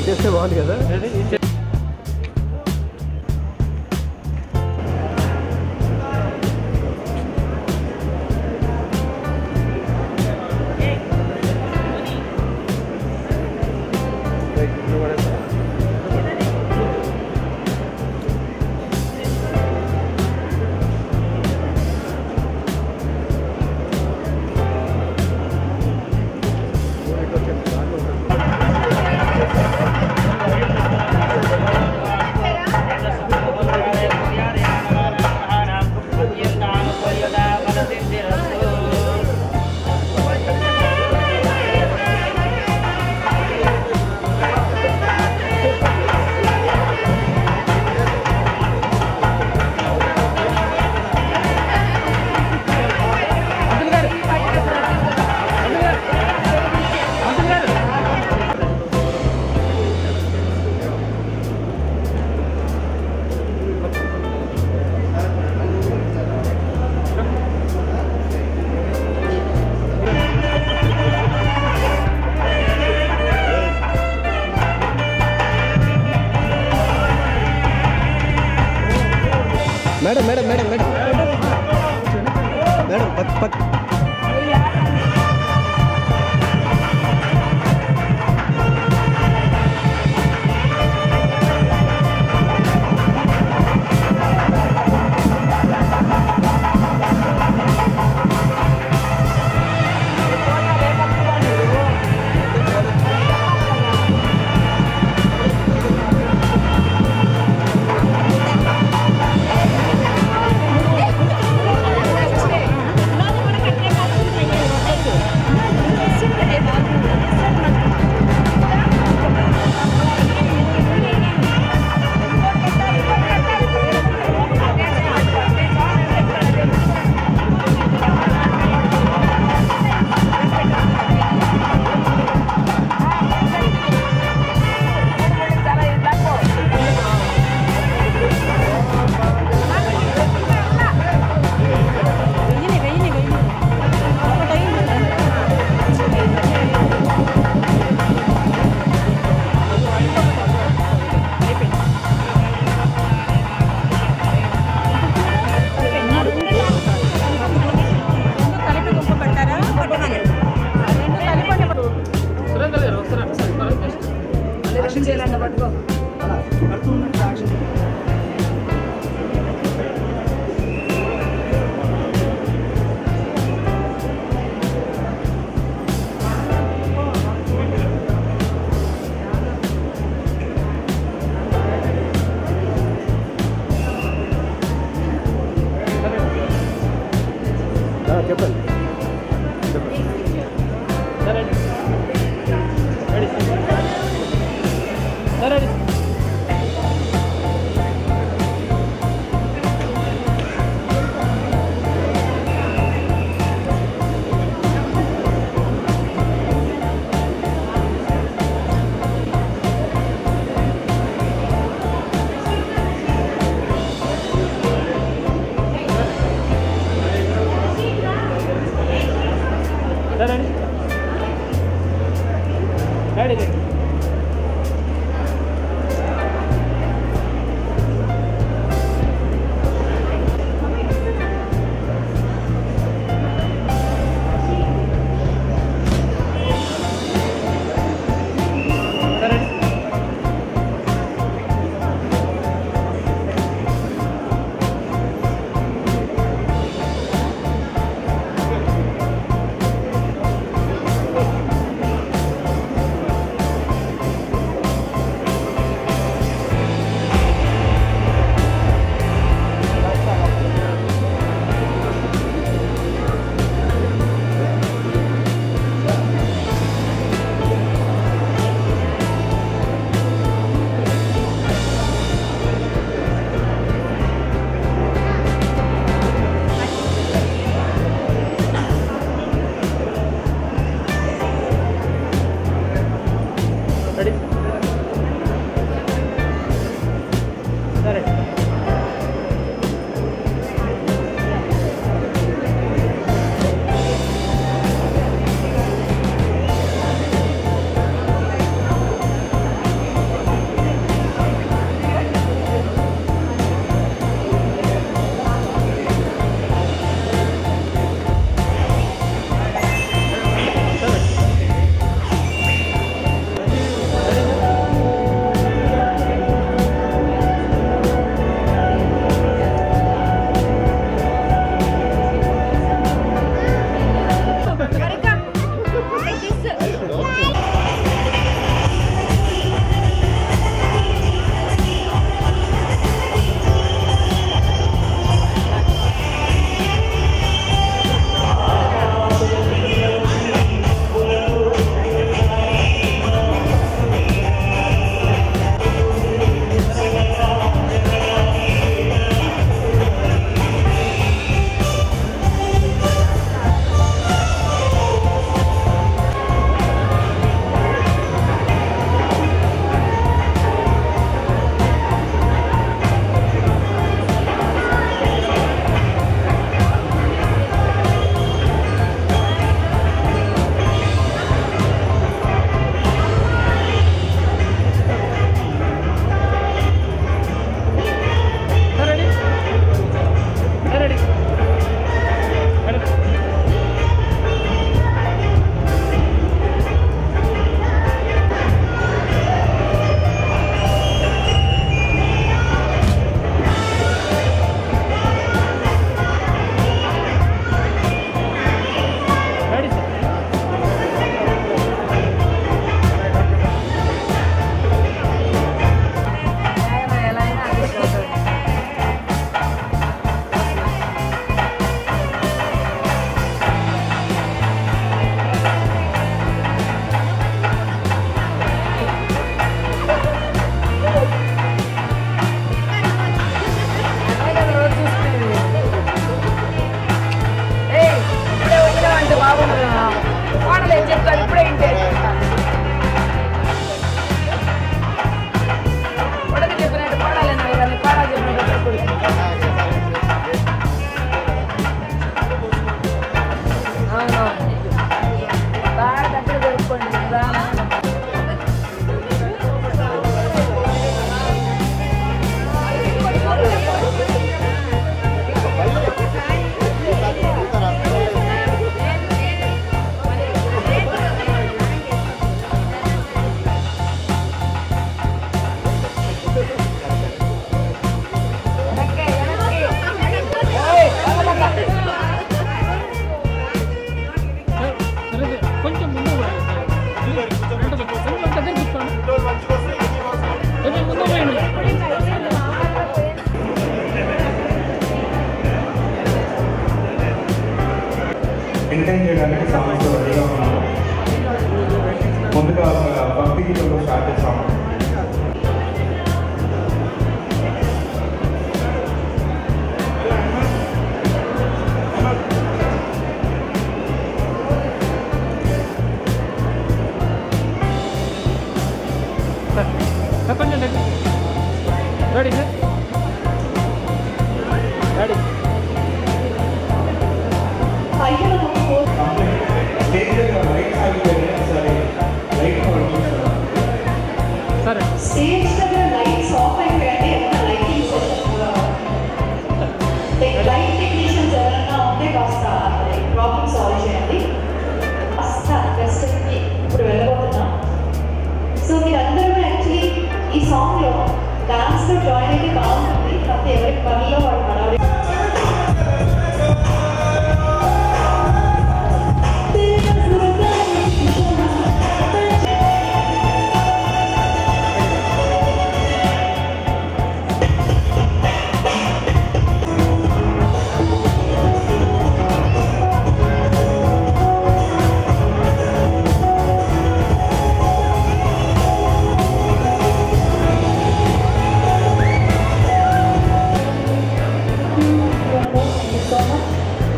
చేస్తే బాగుంది కదా madam madam madam madam madam పక్ పక్ కలిపి గుంపు పెట్టారా పట్టమని రెండు కలిపి చెప్పండి సరే చేయడానికి సాంగ్స్ రెడీగా ఉన్నాము ముందుగా ఒక భక్తి గీతంతో స్టార్ట్ చేస్తాము సార్ సార్ కొంచెం ready ready sir ready stage దగ్గర లైట్స్ ఆగిపోయి ఒకసారి లైట్ చూస్తాం సరే స్టేజ్ దగ్గర లైట్స్ ఆఫ్ అయిపోయాయండి ఏమన్నా లైటింగ్ సెషన్ లైట్ టెక్నీషియన్స్ ఎవరైనా ఉంటే కాస్త ప్రాబ్లమ్ సాల్వ్ చేయండి కాస్త ఫెస్టివ్కి ఇప్పుడు వెళ్ళబోతున్నాం సో మీరందరూ యాక్చువల్లీ ఈ సాంగ్లో డాన్స్లో జాయిన్ అయితే బాగుంటుంది కాకపోతే ఎవరి పనిలో వాళ్ళు పడాలి Thank you so much.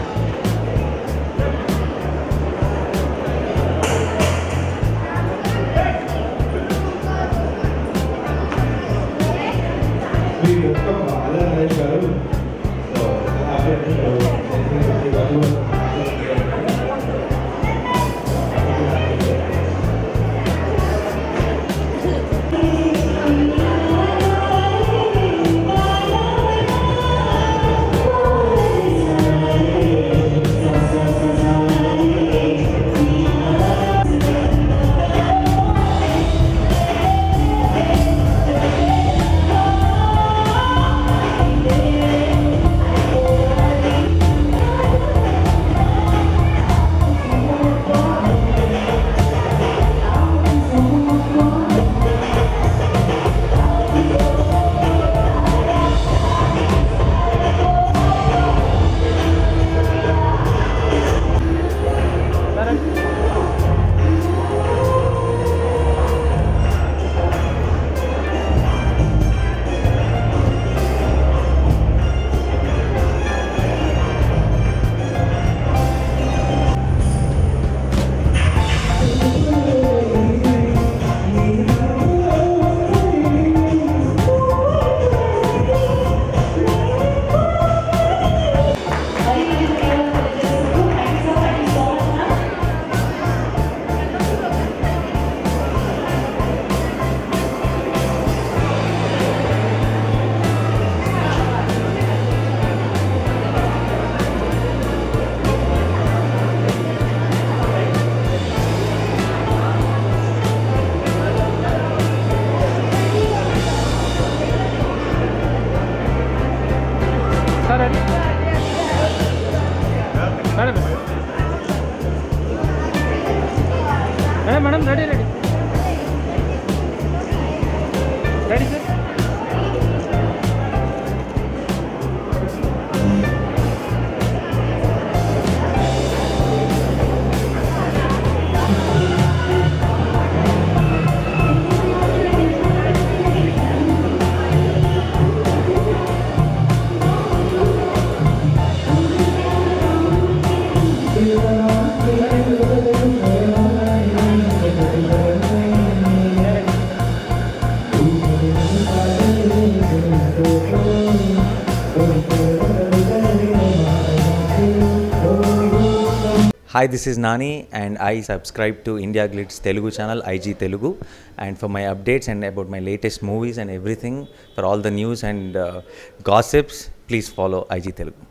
మీరు ఒక్క బాల నరేష్ గారు సో, అభ్యర్థి వాళ్ళు సరే మరి మీరు తెలియజేస్తూ thanks thank you so much ma'am సరే madam madam madam ready ready ready sir Hi, this is Nani, and I subscribe to India Glitz Telugu channel, IG Telugu. And for my updates and about my latest movies and everything, for all the news and uh, gossips, please follow IG Telugu.